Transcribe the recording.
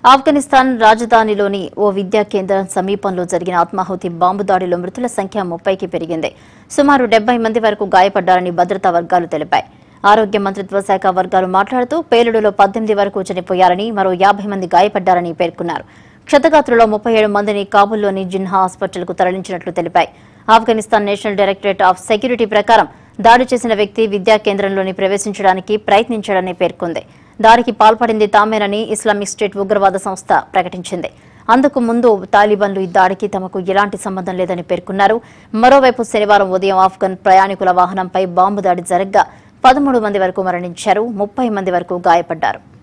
ఆఫ్ఘనిస్తాన్ రాజధానిలోని ఓ విద్యా కేంద్రం సమీపంలో జరిగిన ఆత్మాహుతి బాంబు దాడిలో మృతుల సంఖ్య ముప్పైకి పెరిగింది సుమారు డెబ్బై మంది వరకు గాయపడ్డారని భద్రతా వర్గాలు తెలిపాయి ఆరోగ్య మంత్రిత్వ శాఖ వర్గాలు మాట్లాడుతూ పేలుడులో పద్దెనిమిది వరకు చనిపోయారని మరో యాభై మంది గాయపడ్డారని పేర్కొన్నారు క్షతగాత్రులో ముప్పై ఏడు మందిని కాబూల్లోని జిన్హా హాస్పిటల్కు తరలించినట్లు తెలిపాయి Afghanistan national directorate of security ప్రకారం దాడి చేసిన వ్యక్తి విద్యా కేంద్రంలోని ప్రవేశించడానికి ప్రయత్నించాడని పేర్కొంది దాడికి పాల్పడింది తామేనని ఇస్లామిక్ స్టేట్ ఉగ్రవాద సంస్థ ప్రకటించింది అందుకు ముందు తాలిబాన్లు ఈ దాడికి తమకు ఎలాంటి సంబంధం లేదని పేర్కొన్నారు మరోవైపు శనివారం ఉదయం ఆఫ్ఘన్ ప్రయాణికుల వాహనంపై బాంబు దాడి జరగ్గా పదమూడు మంది వరకు మరణించారు ముప్పై మంది వరకు గాయపడ్డారు